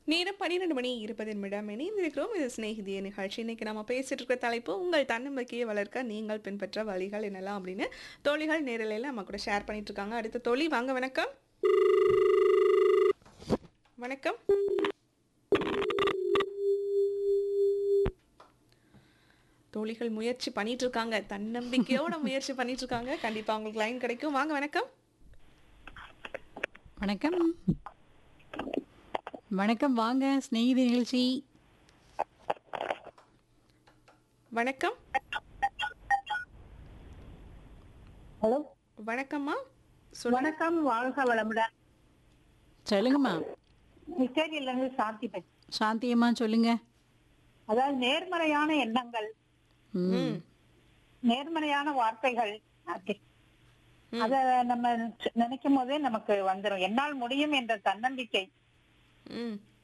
நேரம் பன்னிரெண்டு மணி இருபது நிமிடம் இணைந்திருக்கிறோம் இது சிநேகிதிய நிகழ்ச்சி இன்னைக்கு நம்ம பேசிட்டு இருக்கிற தலைப்பு உங்கள் தன்னம்பிக்கையை வளர்க்க நீங்கள் பின்பற்ற வழிகள் என்னெல்லாம் அப்படின்னு தோழிகள் நேரலையில் நம்ம கூட ஷேர் பண்ணிட்டு இருக்காங்க அடுத்த தோழி வாங்க வணக்கம் வணக்கம் தோழிகள் முயற்சி பண்ணிட்டு இருக்காங்க தன்னம்பிக்கையோட முயற்சி பண்ணிட்டு இருக்காங்க கண்டிப்பா உங்களுக்கு லைன் கிடைக்கும் வாங்க வணக்கம் வணக்கம் வணக்கம் வாங்க ஸ்நேகிதி நிகழ்ச்சி வணக்கம் ஹலோ வணக்கம்மா சொல்லுங்க வணக்கம் வாழ்க வளமுடன் சொல்லுங்கம்மா மிஸ்டேரியில இருந்து சாந்தி பேசுறேன். சாந்தியம்மா சொல்லுங்க அதாவது நேர்மறையான எண்ணங்கள் ம், ம் நேர்மறையான வார்த்தைகள் அது அத நம்ம நினைக்கும் போதே நமக்கு வந்துரும் என்னால் முடியும் என்ற தன்னம்பிக்கை ம்